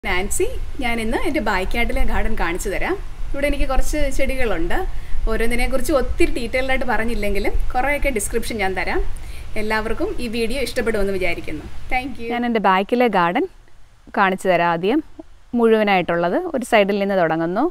Nancy ഞാൻ ഇന്ന് എൻ്റെ ബായ്ക്കാട്ടിലെ ഗാർഡൻ കാണിച്ചു തരാം ഇവിടെ എനിക്ക് കുറച്ച് ചെടികളുണ്ട് ഓരോന്നിനെ കുറിച്ച് ഒത്തിരി ഡീറ്റെയിൽഡ് ആയിട്ട് പറഞ്ഞില്ലെങ്കിലും കുറേയൊക്കെ ഡിസ്ക്രിപ്ഷൻ ഞാൻ തരാം എല്ലാവർക്കും ഈ വീഡിയോ ഇഷ്ടപ്പെടുമെന്ന് വിചാരിക്കുന്നു താങ്ക് യു ഞാൻ എൻ്റെ ബാക്കിലെ ഗാർഡൻ കാണിച്ചു തരാം ആദ്യം മുഴുവനായിട്ടുള്ളത് ഒരു സൈഡിൽ നിന്ന് തുടങ്ങുന്നു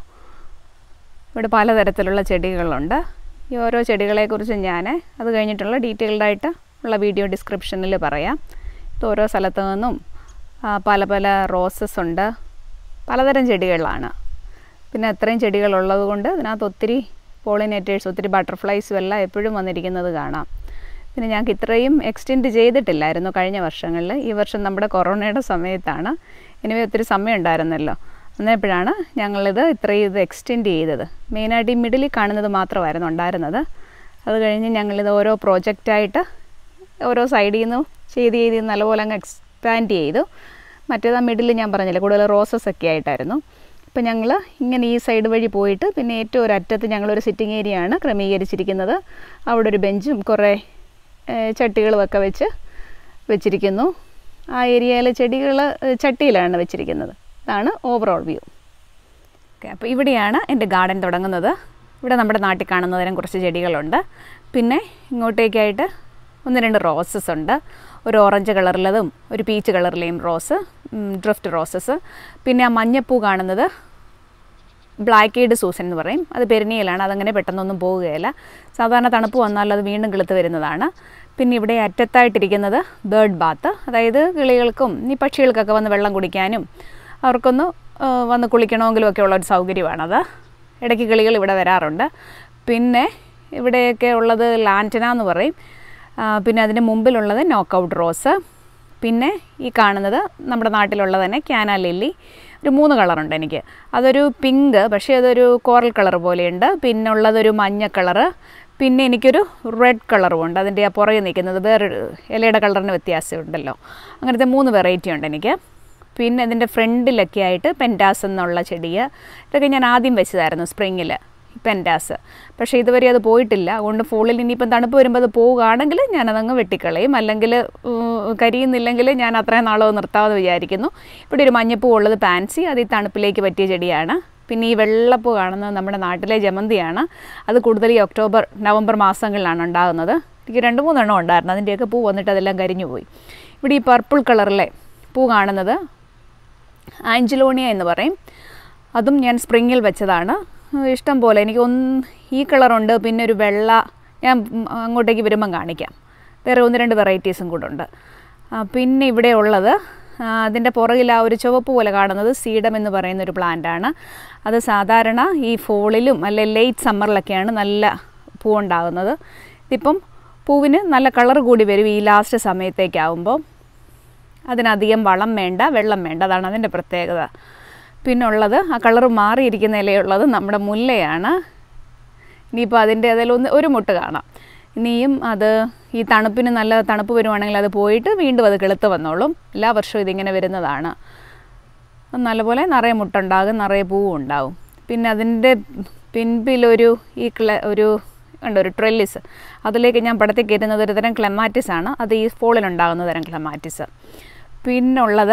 ഇവിടെ പലതരത്തിലുള്ള ചെടികളുണ്ട് ഈ ഓരോ ചെടികളെക്കുറിച്ച് ഞാൻ അത് കഴിഞ്ഞിട്ടുള്ള ഡീറ്റെയിൽഡ് ആയിട്ട് ഉള്ള വീഡിയോ ഡിസ്ക്രിപ്ഷനിൽ പറയാം ഇത് ഓരോ സ്ഥലത്തു നിന്നും ആ, പല പല റോസസ് ഉണ്ട് പലതരം ചെടികളാണ് പിന്നെ അത്രയും ചെടികളുള്ളത് കൊണ്ട് ഇതിനകത്ത് ഒത്തിരി പോളിനേറ്റേഴ്സ് ഒത്തിരി ബട്ടർഫ്ലൈസും എല്ലാം എപ്പോഴും വന്നിരിക്കുന്നത് കാണാം പിന്നെ ഞങ്ങൾക്ക് ഇത്രയും എക്സ്റ്റെൻഡ് ചെയ്തിട്ടില്ലായിരുന്നു കഴിഞ്ഞ വർഷങ്ങളിൽ ഈ വർഷം നമ്മുടെ കൊറോണയുടെ സമയത്താണ് ഇനിവേ ഒത്തിരി സമയം ഉണ്ടായിരുന്നല്ലോ അന്നേപ്പോഴാണ് ഞങ്ങളിത് ഇത്രയും ഇത് എക്സ്റ്റെൻഡ് ചെയ്തത് മെയിനായിട്ട് ഈ മിഡിലിൽ കാണുന്നത് മാത്രമായിരുന്നു ഉണ്ടായിരുന്നത് അത് കഴിഞ്ഞ് ഞങ്ങളിത് ഓരോ പ്രോജക്റ്റായിട്ട് ഓരോ സൈഡിൽ നിന്ന് ചെയ്ത് ചെയ്ത് നല്ലപോലെ അങ്ങ് എക്സ്പാൻഡ് ചെയ്തു മറ്റേത് ആ മിഡിൽ ഞാൻ പറഞ്ഞില്ലേ കൂടുതൽ റോസസ് ഒക്കെ ആയിട്ടായിരുന്നു അപ്പം ഞങ്ങൾ ഇങ്ങനെ ഈ സൈഡ് വഴി പോയിട്ട് പിന്നെ ഏറ്റവും ഒരു അറ്റത്ത് ഞങ്ങളൊരു സിറ്റിംഗ് ഏരിയ ആണ് ക്രമീകരിച്ചിരിക്കുന്നത് അവിടെ ഒരു ബെഞ്ചും കുറേ ഏഹ്, ചട്ടികളുമൊക്കെ വെച്ച് വെച്ചിരിക്കുന്നു ആ ഏരിയയിൽ ചെടികൾ ചട്ടിയിലാണ് വെച്ചിരിക്കുന്നത് ഇതാണ് ഓവറോൾ വ്യൂ ഓക്കെ അപ്പോൾ ഇവിടെയാണ് എൻ്റെ ഗാർഡൻ തുടങ്ങുന്നത് ഇവിടെ നമ്മുടെ നാട്ടിൽ കാണുന്നതിനും കുറച്ച് ചെടികളുണ്ട് പിന്നെ ഇങ്ങോട്ടേക്കായിട്ട് ഒന്ന് രണ്ട് റോസസ് ഉണ്ട് ഒരു ഓറഞ്ച് കളറിലതും ഒരു പീച്ച് കളറിലെയും റോസ് ഡ്രിഫ്റ്റ് റോസസ് പിന്നെ ആ മഞ്ഞപ്പൂ കാണുന്നത് ബ്ലാക്ക് എയ്ഡ് സൂസൻ എന്ന് പറയും അത് പെരിനിയലാണ് അതങ്ങനെ പെട്ടെന്നൊന്നും പോവുകയില്ല സാധാരണ തണുപ്പ് വന്നാൽ അത് വീണ്ടും കിളുത്ത് വരുന്നതാണ് പിന്നെ ഇവിടെ അറ്റത്തായിട്ടിരിക്കുന്നത് ബേർഡ് ബാത്ത് അതായത് കിളികൾക്കും ഈ പക്ഷികൾക്കൊക്കെ വന്ന് വെള്ളം കുടിക്കാനും അവർക്കൊന്ന് ആ, വന്ന് കുളിക്കണമെങ്കിലും ഒക്കെ ഉള്ള ഒരു സൗകര്യമാണത് ഇടയ്ക്ക് കിളികൾ ഇവിടെ വരാറുണ്ട് പിന്നെ ഇവിടെയൊക്കെ ഉള്ളത് ലാൻറ്റന എന്ന് പറയും ആ, പിന്നെ അതിന് മുമ്പിലുള്ളത് നോക്കൗട്ട് റോസ് പിന്നെ ഈ കാണുന്നത് നമ്മുടെ നാട്ടിലുള്ള തന്നെ ക്യാന ലില്ലി ഒരു മൂന്ന് കളറുണ്ട് എനിക്ക് അതൊരു പിങ്ക് പക്ഷേ അതൊരു കോറൽ കളർ പോലെയുണ്ട് പിന്നെ ഉള്ളതൊരു മഞ്ഞ കളറ് പിന്നെ എനിക്കൊരു റെഡ് കളറും ഉണ്ട് അതിൻ്റെ ആ പുറകെ നിൽക്കുന്നത് വേറൊരു ഇലയുടെ കളറിന് വ്യത്യാസമുണ്ടല്ലോ അങ്ങനത്തെ മൂന്ന് വെറൈറ്റി ഉണ്ട് എനിക്ക് പിന്നെ ഇതിൻ്റെ ഫ്രണ്ടിലൊക്കെ ആയിട്ട് പെൻറ്റാസ് എന്നുള്ള ചെടിയ ഇതൊക്കെ ഞാൻ ആദ്യം വെച്ചതായിരുന്നു സ്പ്രിങ്ങിൽ പെൻറ്റാസ് പക്ഷേ ഇതുവരെ അത് പോയിട്ടില്ല അതുകൊണ്ട് ഫോളിൽ ഇനിയിപ്പം തണുപ്പ് വരുമ്പോൾ അത് പോവുകയാണെങ്കിൽ ഞാനതങ്ങ് വെട്ടിക്കളയും അല്ലെങ്കിൽ ഉം, കരിയുന്നില്ലെങ്കിൽ ഞാൻ അത്രയും നാളോ നിർത്താമെന്ന് വിചാരിക്കുന്നു ഇവിടെ ഒരു മഞ്ഞപ്പൂ ഉള്ളത് പാൻസി അത് ഈ തണുപ്പിലേക്ക് പറ്റിയ ചെടിയാണ് പിന്നെ ഈ വെള്ളപ്പൂ കാണുന്നത് നമ്മുടെ നാട്ടിലെ ജമന്തിയാണ് അത് കൂടുതൽ ഈ ഒക്ടോബർ നവംബർ മാസങ്ങളിലാണ് ഉണ്ടാകുന്നത് എനിക്ക് രണ്ട് മൂന്നെണ്ണം ഉണ്ടായിരുന്നു അതിൻ്റെയൊക്കെ പൂ വന്നിട്ട് അതെല്ലാം കരിഞ്ഞു പോയി ഇവിടെ ഈ പർപ്പിൾ കളറിലെ പൂ കാണുന്നത് ആഞ്ചലോണിയ എന്ന് പറയും അതും ഞാൻ സ്പ്രിങ്ങിൽ വെച്ചതാണ് ഉം, ഇഷ്ടം പോലെ എനിക്ക് ഒന്ന് ഈ കളറുണ്ട് പിന്നെ ഒരു വെള്ള ഞാൻ ഉം, അങ്ങോട്ടേക്ക് വരുമ്പം കാണിക്കാം വേറെ ഒന്ന് രണ്ട് വെറൈറ്റീസും കൂടെ ഉണ്ട് ആ, പിന്നെ ഇവിടെ ഉള്ളത് ആ, അതിൻ്റെ പുറകിൽ ആ ഒരു ചുവപ്പ് പോലെ കാണുന്നത് സീഡം എന്ന് പറയുന്ന ഒരു പ്ലാന്റാണ് അത് സാധാരണ ഈ ഫോളിലും അല്ലെ ലേറ്റ് സമ്മറിലൊക്കെയാണ് നല്ല പൂവുണ്ടാകുന്നത് ഇതിപ്പം പൂവിന് നല്ല കളർ കൂടി വരും ഈ ലാസ്റ്റ് സമയത്തേക്കാവുമ്പോൾ അതിനധികം വളം വേണ്ട വെള്ളം വേണ്ട അതാണ് അതിൻ്റെ പ്രത്യേകത പിന്നുള്ളത് ആ കളറ് മാറിയിരിക്കുന്ന ഇലയുള്ളത് നമ്മുടെ മുല്ലയാണ് ഇനിയിപ്പോൾ അതിൻ്റെ അതിലൊന്ന് ഒരു മുട്ട് കാണാം ഇനിയും അത് ഈ തണുപ്പിന് നല്ല തണുപ്പ് വരുവാണെങ്കിൽ അത് പോയിട്ട് വീണ്ടും അത് കിളുത്ത് വന്നോളും എല്ലാ വർഷവും ഇതിങ്ങനെ വരുന്നതാണ് അത് നല്ലപോലെ നിറയെ മുട്ടുണ്ടാകും നിറയെ പൂവും ഉണ്ടാവും പിന്നെ അതിൻ്റെ പിൻപിലൊരു ഈ ക്ല ഒരു ഉണ്ട് ഒരു ട്രെല്ലിസ് അതിലേക്ക് ഞാൻ പടത്തിൽ കയറ്റുന്നത് ഒരു തരം ക്ലെമാറ്റിസ് ആണ് അത് ഈ ഫോളിലുണ്ടാകുന്ന തരം ക്ലെമാറ്റിസ് പിന്നുള്ളത്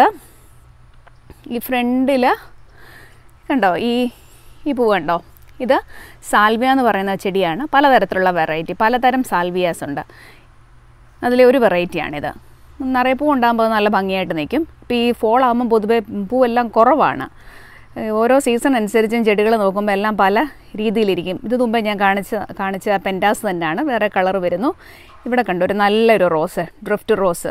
ഈ ഫ്രണ്ടിൽ കണ്ടോ ഈ ഈ പൂവ് കണ്ടോ ഇത് സാൽവിയ എന്ന് പറയുന്ന ചെടിയാണ് പലതരത്തിലുള്ള വെറൈറ്റി പലതരം സാൽവിയാസ് ഉണ്ട് അതിലെ ഒരു വെറൈറ്റിയാണിത് നിറയെ പൂ ഉണ്ടാകുമ്പോൾ നല്ല ഭംഗിയായിട്ട് നിൽക്കും ഇപ്പോൾ ഈ ഫോൾ ആകുമ്പോൾ പൊതുവേ പൂവെല്ലാം കുറവാണ് ഏഹ് ഓരോ സീസൺ അനുസരിച്ചും ചെടികൾ നോക്കുമ്പോൾ എല്ലാം പല രീതിയിലിരിക്കും ഇത് മുമ്പേ ഞാൻ കാണിച്ച കാണിച്ച പെൻറ്റാസ് തന്നെയാണ് വേറെ കളർ വരുന്നു ഇവിടെ കണ്ടു ഒരു നല്ലൊരു റോസ് ഡ്രിഫ്റ്റ് റോസ്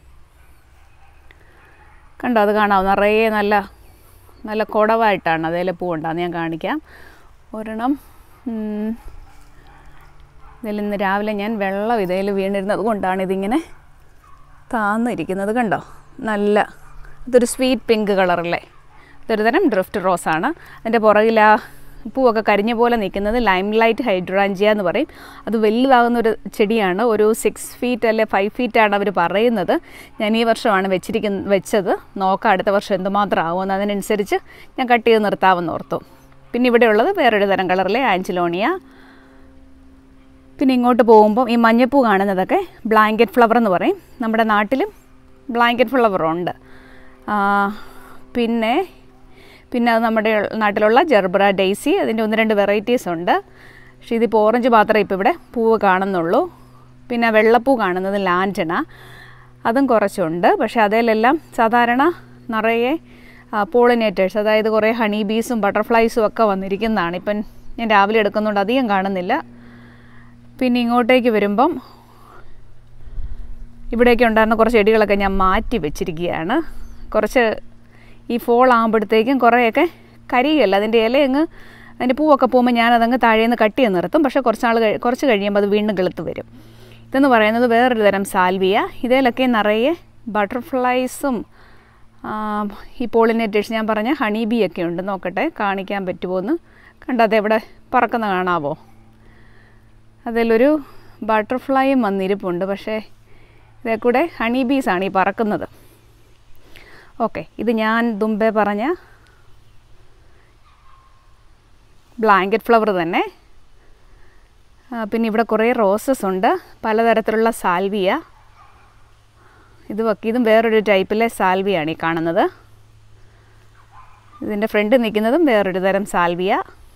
കണ്ടോ അത് കാണാമോ നിറയെ നല്ല നല്ല കുടവായിട്ടാണ് അതിൽ പൂവുണ്ടാകുന്നത് ഞാൻ കാണിക്കാം ഒരെണ്ണം ഉം, ഇതിൽ ഇന്ന് രാവിലെ ഞാൻ വെള്ളം ഇതിൽ വീണിരുന്നത് കൊണ്ടാണ് ഇതിങ്ങനെ താന്നിരിക്കുന്നത് കണ്ടോ നല്ല ഇതൊരു സ്വീറ്റ് പിങ്ക് കളറല്ലേ ഇതൊരു തരം ഡ്രിഫ്റ്റ് റോസാണ് അതിൻ്റെ പുറകിൽ ആ പൂവൊക്കെ കരിഞ്ഞ പോലെ നിൽക്കുന്നത് ലൈം ലൈറ്റ് ഹൈഡ്രാഞ്ചിയ എന്ന് പറയും അത് വലുതാകുന്ന ഒരു ചെടിയാണ് ഒരു സിക്സ് ഫീറ്റ് അല്ലെ ഫൈവ് ഫീറ്റാണ് അവർ പറയുന്നത് ഞാൻ ഈ വർഷമാണ് വെച്ചിരിക്കുന്ന വെച്ചത് നോക്കാം അടുത്ത വർഷം എന്തുമാത്രം ആകുമെന്ന് അതിനനുസരിച്ച് ഞാൻ കട്ട് ചെയ്ത് നിർത്താമെന്ന് ഓർത്തു പിന്നെ ഇവിടെ ഉള്ളത് വേറൊരു തരം കളറിലെ ആഞ്ചലോണിയ പിന്നെ ഇങ്ങോട്ട് പോകുമ്പോൾ ഈ മഞ്ഞപ്പൂ കാണുന്നതൊക്കെ ബ്ലാങ്കറ്റ് ഫ്ലവർ എന്ന് പറയും നമ്മുടെ നാട്ടിലും ബ്ലാങ്കറ്റ് ഫ്ലവറുണ്ട് പിന്നെ പിന്നെ അത് നമ്മുടെ നാട്ടിലുള്ള ജെർബ്ര ഡെയ്സി അതിൻ്റെ ഒന്ന് രണ്ട് വെറൈറ്റീസ് ഉണ്ട് പക്ഷേ ഇതിപ്പോൾ ഓറഞ്ച് മാത്രമേ ഇപ്പോൾ ഇവിടെ പൂവ് കാണുന്നുള്ളൂ പിന്നെ വെള്ളപ്പൂ കാണുന്നത് ലാൻറ്റന അതും കുറച്ചുണ്ട് പക്ഷേ അതിലെല്ലാം സാധാരണ നിറയെ പോളിനേറ്റേഴ്സ് അതായത് കുറേ ഹണി ബീസും ബട്ടർഫ്ലൈസും ഒക്കെ വന്നിരിക്കുന്നതാണ് ഇപ്പം ഞാൻ രാവിലെ എടുക്കുന്നതുകൊണ്ട് അധികം കാണുന്നില്ല പിന്നെ ഇങ്ങോട്ടേക്ക് വരുമ്പം ഇവിടെയൊക്കെ ഉണ്ടായിരുന്ന കുറച്ച് ചെടികളൊക്കെ ഞാൻ മാറ്റി വെച്ചിരിക്കുകയാണ് കുറച്ച് ഈ ഫോൾ ആകുമ്പോഴത്തേക്കും കുറേയൊക്കെ കരിയല്ല അതിൻ്റെ ഇല അങ്ങ് അതിൻ്റെ പൂവൊക്കെ പോകുമ്പോൾ ഞാനതങ്ങ് താഴേന്ന് കട്ട് ചെയ്ത് നിർത്തും പക്ഷേ കുറച്ച് നാൾ കഴി കുറച്ച് കഴിയുമ്പോൾ അത് വീണ്ടും കിളുത്ത് വരും ഇതെന്ന് പറയുന്നത് വേറൊരു തരം സാൽവിയ ഇതിലൊക്കെ നിറയെ ബട്ടർഫ്ലൈസും ഈ പോളിനേറ്റേഴ്സ് ഞാൻ പറഞ്ഞ ഹണി ബീ ഒക്കെ ഉണ്ട് നോക്കട്ടെ കാണിക്കാൻ പറ്റുമോ എന്ന് കണ്ടത് എവിടെ പറക്കുന്ന കാണാവോ അതിലൊരു ബട്ടർഫ്ലൈയും വന്നിരിപ്പുണ്ട് പക്ഷേ ഇതേ കൂടെ ഹണി ബീസാണ് ഈ പറക്കുന്നത് ഓക്കെ ഇത് ഞാൻ മുമ്പേ പറഞ്ഞ ബ്ലാങ്കറ്റ് ഫ്ലവർ തന്നെ പിന്നെ ഇവിടെ കുറേ റോസസ് ഉണ്ട് പലതരത്തിലുള്ള സാൽവിയ ഇത് ഇതും വേറൊരു ടൈപ്പിലെ സാൽവിയാണ് ഈ കാണുന്നത് ഇതിൻ്റെ ഫ്രണ്ട് നിൽക്കുന്നതും വേറൊരു തരം സാൽവിയ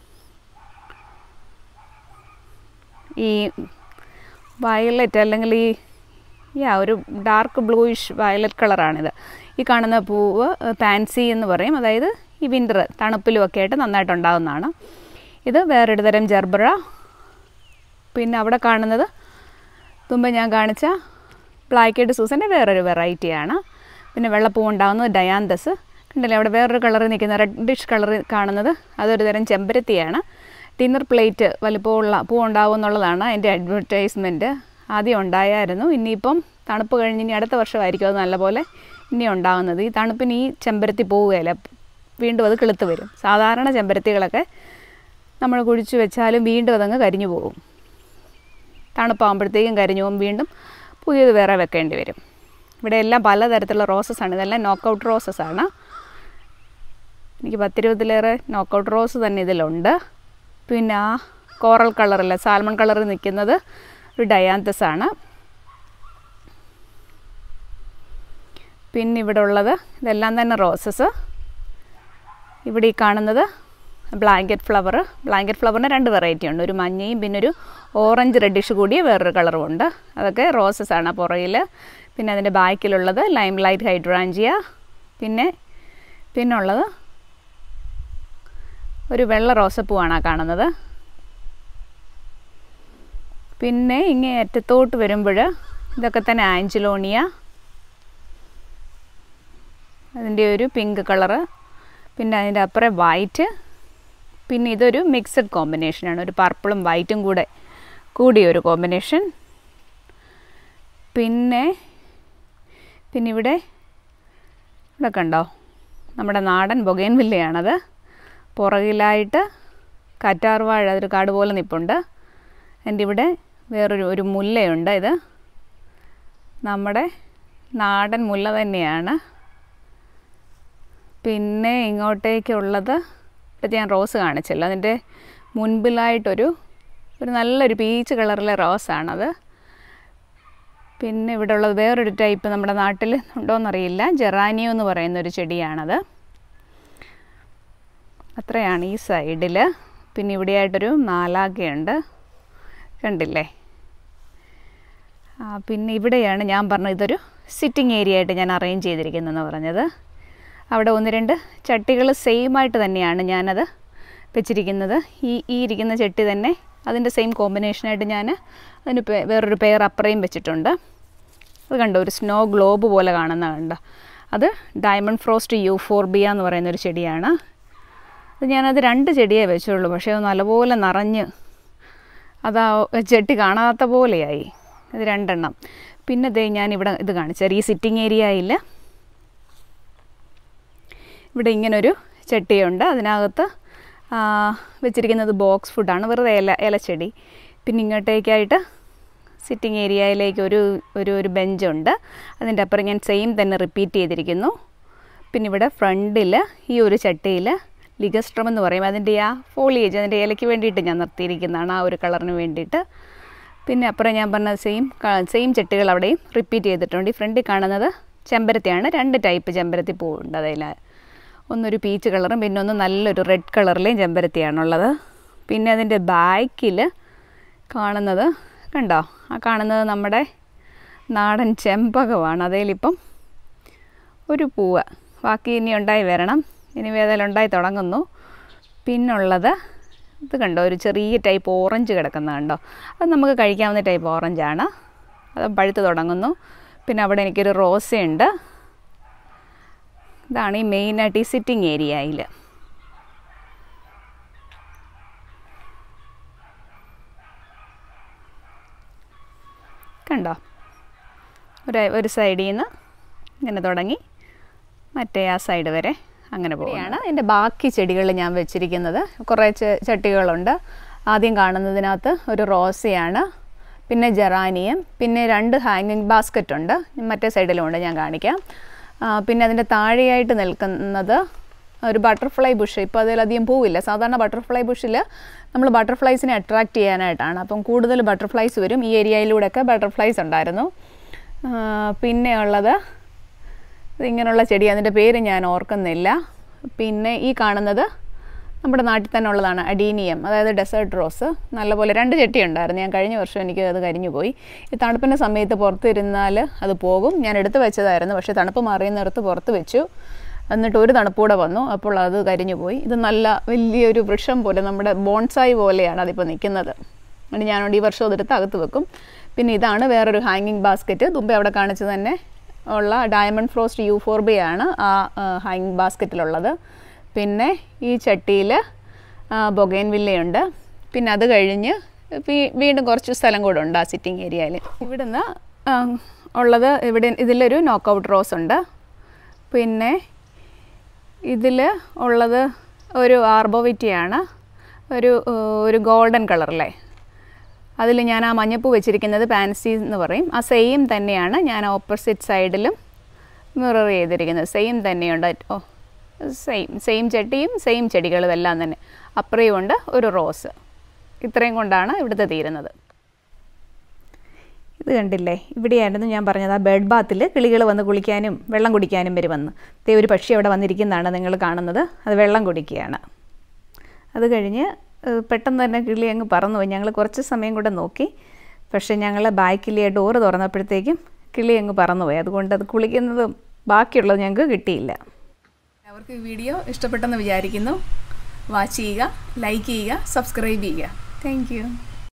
ഈ വയലറ്റ് അല്ലെങ്കിൽ ഈ യാ ഒരു ഡാർക്ക് ബ്ലൂയിഷ് വയലറ്റ് കളറാണിത് ഈ കാണുന്ന പൂവ് പാൻസി എന്ന് പറയും അതായത് ഈ വിൻ്റർ തണുപ്പിലും ഒക്കെ ആയിട്ട് നന്നായിട്ട് ഉണ്ടാകുന്നതാണ് ഇത് വേറൊരു തരം ജർബറ പിന്നെ അവിടെ കാണുന്നത് മുമ്പ് ഞാൻ കാണിച്ച ബ്ലാക്കേഡ് സൂസൻ്റെ വേറൊരു വെറൈറ്റിയാണ് പിന്നെ വെള്ളപ്പൂ ഉണ്ടാകുന്നത് ഡയാന്തസ് കണ്ടില്ലേ അവിടെ വേറൊരു കളർ നിൽക്കുന്ന റെഡിഷ് കളർ കാണുന്നത് അതൊരു തരം ചെമ്പരത്തിയാണ് ഡിന്നർ പ്ലേറ്റ് വലിപ്പമുള്ള പൂ ഉണ്ടാവും എന്നുള്ളതാണ് അതിൻ്റെ അഡ്വർടൈസ്മെൻറ്റ് ആദ്യം ഉണ്ടായായിരുന്നു ഇനിയിപ്പം തണുപ്പ് കഴിഞ്ഞ് ഇനി അടുത്ത വർഷമായിരിക്കും അത് നല്ലപോലെ ഇനി ഉണ്ടാകുന്നത് ഈ തണുപ്പിന് ഈ ചെമ്പരത്തി പോവുകയില്ല വീണ്ടും അത് കിളുത്ത് വരും സാധാരണ ചെമ്പരത്തികളൊക്കെ നമ്മൾ കുഴിച്ച് വെച്ചാലും വീണ്ടും അതങ്ങ് കരിഞ്ഞു പോകും തണുപ്പാകുമ്പോഴത്തേക്കും കരിഞ്ഞു പോകും വീണ്ടും പുതിയത് വേറെ വെക്കേണ്ടി വരും ഇവിടെ എല്ലാം പലതരത്തിലുള്ള റോസസ് ആണ് ഇതെല്ലാം നോക്കൗട്ട് റോസസ് ആണ് എനിക്ക് പത്തിരുപതിലേറെ നോക്കൗട്ട് റോസ് തന്നെ ഇതിലുണ്ട് പിന്നെ ആ കോറൽ കളറില്ല സാൽമൺ കളറിൽ നിൽക്കുന്നത് ഒരു ഡയാന്തസ് ആണ് പിന്നെ ഇവിടെ ഉള്ളത് ഇതെല്ലാം തന്നെ റോസസ് ഇവിടെ ഈ കാണുന്നത് ബ്ലാങ്കറ്റ് ഫ്ലവർ ബ്ലാങ്കറ്റ് ഫ്ലവറിന് രണ്ട് വെറൈറ്റി ഉണ്ട് ഒരു മഞ്ഞയും പിന്നെ ഒരു ഓറഞ്ച് റെഡിഷ് കൂടിയ വേറൊരു കളറും ഉണ്ട് അതൊക്കെ റോസസ് ആണ് പുറകിൽ പിന്നെ അതിൻ്റെ ബാക്കിലുള്ളത് ലൈം ലൈറ്റ് ഹൈഡ്രാഞ്ചിയ പിന്നെ പിന്നുള്ളത് ഒരു വെള്ള റോസപ്പൂവാണ് ആ കാണുന്നത് പിന്നെ ഇങ്ങേ അറ്റത്തോട്ട് വരുമ്പോൾ ഇതൊക്കെ തന്നെ ആഞ്ചലോണിയ അതിൻ്റെ ഒരു പിങ്ക് കളറ് പിന്നെ അതിൻ്റെ അപ്പുറം വൈറ്റ് പിന്നെ ഇതൊരു മിക്സഡ് കോമ്പിനേഷനാണ് ഒരു പർപ്പിളും വൈറ്റും കൂടെ കൂടിയ ഒരു കോമ്പിനേഷൻ പിന്നെ പിന്നെ ഇവിടെ ഇവിടെ കണ്ടോ നമ്മുടെ നാടൻ ബൊഗൈൻ വില്ലയാണത് പുറകിലായിട്ട് കറ്റാർവാഴ അതൊരു കാട് പോലെ നിൽപ്പുണ്ട് എൻ്റെ ഇവിടെ വേറൊരു ഒരു മുല്ലയുണ്ട് ഇത് നമ്മുടെ നാടൻ മുല്ല തന്നെയാണ് പിന്നെ ഇങ്ങോട്ടേക്കുള്ളത് ഇപ്പോഴത്തെ ഞാൻ റോസ് കാണിച്ചല്ലോ അതിൻ്റെ മുൻപിലായിട്ടൊരു ഒരു നല്ലൊരു പീച്ച് കളറിലെ റോസാണത് പിന്നെ ഇവിടെ ഉള്ളത് വേറൊരു ടൈപ്പ് നമ്മുടെ നാട്ടിൽ ഉണ്ടോയെന്നറിയില്ല ജെറാനിയോ എന്ന് പറയുന്ന ഒരു ചെടിയാണത് അത്രയാണ് ഈ സൈഡിൽ പിന്നെ ഇവിടെയായിട്ടൊരു നാലാകയുണ്ട് കണ്ടില്ലേ ആ പിന്നെ ഇവിടെയാണ് ഞാൻ പറഞ്ഞത് ഇതൊരു സിറ്റിംഗ് ഏരിയ ആയിട്ട് ഞാൻ അറേഞ്ച് ചെയ്തിരിക്കുന്നതെന്ന് പറഞ്ഞത് അവിടെ ഒന്ന് രണ്ട് ചട്ടികൾ സെയിം ആയിട്ട് തന്നെയാണ് ഞാനത് വെച്ചിരിക്കുന്നത് ഈ ഈ ഇരിക്കുന്ന ചട്ടി തന്നെ അതിൻ്റെ സെയിം കോമ്പിനേഷനായിട്ട് ഞാൻ അതിന് പേ- വേറൊരു പെയർ അപ്പറയും വെച്ചിട്ടുണ്ട് അത് കണ്ടോ ഒരു സ്നോ ഗ്ലോബ് പോലെ കാണുന്ന കണ്ടോ അത് ഡയമണ്ട് ഫ്രോസ്റ്റ് യൂഫോർബിയ എന്ന് പറയുന്ന ഒരു ചെടിയാണ് അത് ഞാനത് രണ്ട് ചെടിയേ വെച്ചുള്ളൂ പക്ഷേ അത് നല്ലപോലെ നിറഞ്ഞ് അതാ ചെട്ടി കാണാത്ത പോലെയായി ഇത് രണ്ടെണ്ണം പിന്നെ ദേ ഞാനിവിടെ ഇത് കാണിച്ചാൽ ഈ സിറ്റിംഗ് ഏരിയയിൽ ഇവിടെ ഇങ്ങനൊരു ചട്ടിയുണ്ട് അതിനകത്ത് ആ, വെച്ചിരിക്കുന്നത് ബോക്സ് ഫുഡാണ് വെറുതെ ഇല ഇലച്ചെടി പിന്നെ ഇങ്ങോട്ടേക്കായിട്ട് സിറ്റിംഗ് ഏരിയയിലേക്ക് ഒരു ഒരു ഒരു ബെഞ്ചുണ്ട് അതിൻ്റെ അപ്പുറം ഞാൻ സെയിം തന്നെ റിപ്പീറ്റ് ചെയ്തിരിക്കുന്നു പിന്നെ ഇവിടെ ഫ്രണ്ടിൽ ഈ ഒരു ചട്ടിയിൽ ലിഗസ്ട്രം എന്ന് പറയും അതിൻ്റെ ആ ഫോളിയേജ് അതിൻ്റെ ഇലയ്ക്ക് വേണ്ടിയിട്ട് ഞാൻ നിർത്തിയിരിക്കുന്നതാണ് ആ ഒരു കളറിന് വേണ്ടിയിട്ട് പിന്നെ അപ്പുറം ഞാൻ പറഞ്ഞ സെയിം സെയിം ചട്ടികൾ അവിടെയും റിപ്പീറ്റ് ചെയ്തിട്ടുണ്ട് ഈ ഫ്രണ്ടിൽ കാണുന്നത് ചെമ്പരത്തിയാണ് രണ്ട് ടൈപ്പ് ചെമ്പരത്തി പൂവുണ്ട് അതിൽ ഒന്നൊരു പീച്ച് കളറും പിന്നെ ഒന്ന് നല്ലൊരു റെഡ് കളറിലെയും ചെമ്പരത്തിയാണുള്ളത് പിന്നെ അതിൻ്റെ ബാക്കിൽ കാണുന്നത് കണ്ടോ ആ കാണുന്നത് നമ്മുടെ നാടൻ ചെമ്പകമാണ് അതിലിപ്പം ഒരു പൂവ് ബാക്കി ഇനി ഉണ്ടായി വരണം ഇനി വേദന ഉണ്ടായി തുടങ്ങുന്നു പിന്നുള്ളത് ഇത് കണ്ടോ ഒരു ചെറിയ ടൈപ്പ് ഓറഞ്ച് കിടക്കുന്ന കണ്ടോ അത് നമുക്ക് കഴിക്കാവുന്ന ടൈപ്പ് ഓറഞ്ചാണ് അത് പഴുത്ത് തുടങ്ങുന്നു പിന്നെ അവിടെ എനിക്കൊരു റോസയുണ്ട് ഇതാണ് ഈ മെയിനായിട്ട് ഈ സിറ്റിംഗ് ഏരിയയിൽ കണ്ടോ ഒരു ഒരു സൈഡിൽ നിന്ന് ഇങ്ങനെ തുടങ്ങി മറ്റേ ആ സൈഡ് വരെ അങ്ങനെ പോവുകയാണ് എൻ്റെ ബാക്കി ചെടികൾ ഞാൻ വെച്ചിരിക്കുന്നത് കുറേ ചെ- ചട്ടികളുണ്ട് ആദ്യം കാണുന്നതിനകത്ത് ഒരു റോസയാണ് പിന്നെ ജെറാനിയം പിന്നെ രണ്ട് ഹാങ്ങിങ് ബാസ്ക്കറ്റ് ഉണ്ട് മറ്റേ സൈഡിലുമുണ്ട് ഞാൻ കാണിക്കാം ആ, പിന്നെ അതിൻ്റെ താഴെയായിട്ട് നിൽക്കുന്നത് ഒരു ബട്ടർഫ്ലൈ ബുഷ് ഇപ്പോൾ അതിലധികം പൂവില്ല സാധാരണ ബട്ടർഫ്ലൈ ബുഷിൽ നമ്മൾ ബട്ടർഫ്ലൈസിനെ അട്രാക്റ്റ് ചെയ്യാനായിട്ടാണ് അപ്പം കൂടുതൽ ബട്ടർഫ്ലൈസ് വരും ഈ ഏരിയയിലൂടെയൊക്കെ ബട്ടർഫ്ലൈസ് ഉണ്ടായിരുന്നു ആ, പിന്നെ ഉള്ളത് ഇങ്ങനെയുള്ള ചെടി അതിൻ്റെ പേര് ഞാൻ ഓർക്കുന്നില്ല പിന്നെ ഈ കാണുന്നത് നമ്മുടെ നാട്ടിൽ തന്നെ ഉള്ളതാണ് അഡീനിയം അതായത് ഡെസേർട്ട് റോസ് നല്ലപോലെ രണ്ട് ചെട്ടി ഉണ്ടായിരുന്നു ഞാൻ കഴിഞ്ഞ വർഷം എനിക്ക് അത് കരിഞ്ഞു പോയി ഈ തണുപ്പിൻ്റെ സമയത്ത് പുറത്തിരുന്നാൽ അത് പോകും ഞാൻ എടുത്ത് വെച്ചതായിരുന്നു പക്ഷേ തണുപ്പ് മാറിയെന്നിടത്ത് പുറത്ത് വെച്ചു എന്നിട്ട് ഒരു തണുപ്പൂടെ വന്നു അപ്പോൾ അത് കരിഞ്ഞു പോയി ഇത് നല്ല വലിയൊരു വൃക്ഷം പോലെ നമ്മുടെ ബോൺസായി പോലെയാണ് അതിപ്പോൾ നിൽക്കുന്നത് എന്നിട്ട് ഞാനോട് ഈ വർഷം അതെടുത്ത് അകത്ത് വെക്കും പിന്നെ ഇതാണ് വേറൊരു ഹാങ്ങിങ് ബാസ്ക്കറ്റ് തുമ്പെ അവിടെ കാണിച്ചത് തന്നെ ഉള്ള diamond frost U four B ആണ് ആ ഹാങ്ങിങ് ബാസ്ക്കറ്റിലുള്ളത് പിന്നെ ഈ ചട്ടിയിൽ ബൊഗൈൻ വില്ലയുണ്ട് പിന്നെ അത് കഴിഞ്ഞ് വീ- വീണ്ടും കുറച്ച് സ്ഥലം കൂടെ ഉണ്ട് ആ സിറ്റിംഗ് ഏരിയയിൽ ഇവിടുന്ന് ആ, ഉള്ളത് ഇവിടെ ഇതിലൊരു നോക്കൗട്ട് റോസ് ഉണ്ട് പിന്നെ ഇതിൽ ഉള്ളത് ഒരു ആർബോവിറ്റിയാണ് ഒരു ഏഹ്, ഒരു ഗോൾഡൻ കളറല്ലേ അതിൽ ഞാൻ ആ മഞ്ഞപ്പൂ വെച്ചിരിക്കുന്നത് പാൻസി എന്ന് പറയും ആ സെയിം തന്നെയാണ് ഞാൻ ഓപ്പോസിറ്റ് സൈഡിലും മിറർ ചെയ്തിരിക്കുന്നത് സെയിം തന്നെയുണ്ട് ഓ സെയിം സെയിം ചട്ടിയും സെയിം ചെടികളും എല്ലാം തന്നെ അപ്പുറയും ഉണ്ട് ഒരു റോസ് ഇത്രയും കൊണ്ടാണ് ഇവിടുത്തെ തീരുന്നത് ഇത് കണ്ടില്ലേ ഇവിടെയായിരുന്നു ഞാൻ പറഞ്ഞത് ആ ബെഡ് ബാത്തിൽ കിളികൾ വന്ന് കുളിക്കാനും വെള്ളം കുടിക്കാനും വരുമെന്ന് ദേ ഒരു പക്ഷി അവിടെ വന്നിരിക്കുന്നതാണ് നിങ്ങൾ കാണുന്നത് അത് വെള്ളം കുടിക്കുകയാണ് അത് കഴിഞ്ഞ് ഏഹ്, പെട്ടെന്ന് തന്നെ കിളി അങ്ങ് പറന്നു പോയി ഞങ്ങൾ കുറച്ച് സമയം കൂടെ നോക്കി പക്ഷേ ഞങ്ങൾ ബാക്കിലെ ഡോറ് തുറന്നപ്പോഴത്തേക്കും കിളി അങ്ങ് പറന്നുപോയി അതുകൊണ്ട് അത് കുളിക്കുന്നതും ബാക്കിയുള്ളത് ഞങ്ങൾക്ക് കിട്ടിയില്ല അവർക്ക് ഈ വീഡിയോ ഇഷ്ടപ്പെട്ടെന്ന് വിചാരിക്കുന്നു വാച്ച് ചെയ്യുക ലൈക്ക് ചെയ്യുക സബ്സ്ക്രൈബ് ചെയ്യുക താങ്ക് യു